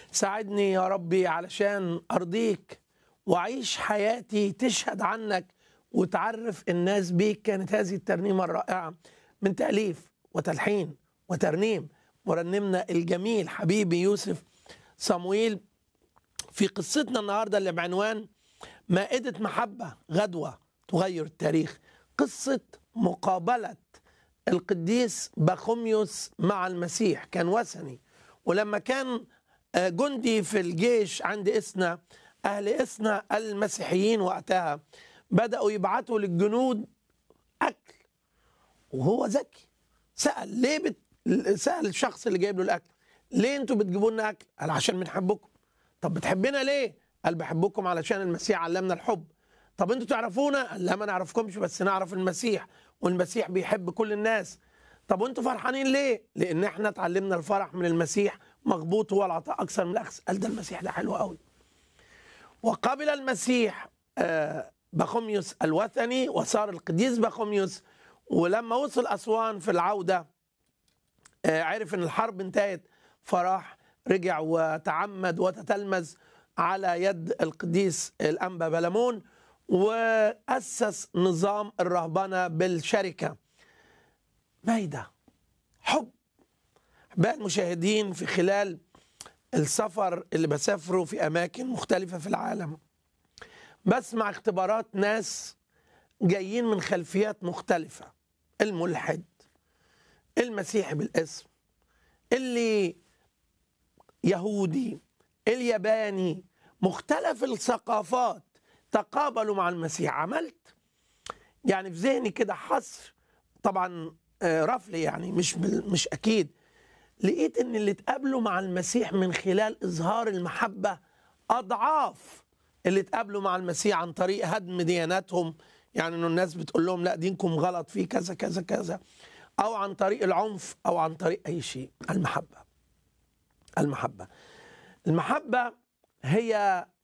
ساعدني يا ربي علشان أرضيك وأعيش حياتي تشهد عنك وتعرف الناس بيك كانت هذه الترنيمة الرائعة من تأليف وتلحين وترنيم مرنمنا الجميل حبيبي يوسف صمويل في قصتنا النهاردة اللي بعنوان مائدة محبة غدوة تغير التاريخ قصة مقابلة القديس بخوميوس مع المسيح كان وثني ولما كان جندي في الجيش عند إسنا أهل إسنا المسيحيين وقتها بدأوا يبعتوا للجنود أكل وهو ذكي سأل ليه بت... سأل الشخص اللي جايب له الأكل ليه أنتوا بتجيبوا لنا أكل؟ قال عشان بنحبكم طب بتحبنا ليه؟ قال بحبكم علشان المسيح علمنا الحب طب انتوا تعرفونا؟ قال لا ما نعرفكمش بس نعرف المسيح والمسيح بيحب كل الناس طب وانتوا فرحانين ليه؟ لأن احنا اتعلمنا الفرح من المسيح مغبوط هو العطاء أكثر من الأخذ قال ده المسيح ده حلو قوي وقبل المسيح بخوميوس الوثني وصار القديس بخوميوس ولما وصل أسوان في العودة عرف ان الحرب انتهت فراح رجع وتعمد وتتلمذ على يد القديس الأنبا بلمون وأسس نظام الرهبنة بالشركة مايدة حب أحباء المشاهدين في خلال السفر اللي بسافره في أماكن مختلفة في العالم بسمع اختبارات ناس جايين من خلفيات مختلفة الملحد المسيحي بالاسم اللي يهودي الياباني مختلف الثقافات تقابلوا مع المسيح عملت يعني في ذهني كده حصر طبعا رفل يعني مش مش اكيد لقيت ان اللي اتقابلوا مع المسيح من خلال اظهار المحبه اضعاف اللي اتقابلوا مع المسيح عن طريق هدم دياناتهم يعني انه الناس بتقول لهم لا دينكم غلط فيه كذا كذا كذا او عن طريق العنف او عن طريق اي شيء المحبه المحبه المحبه هي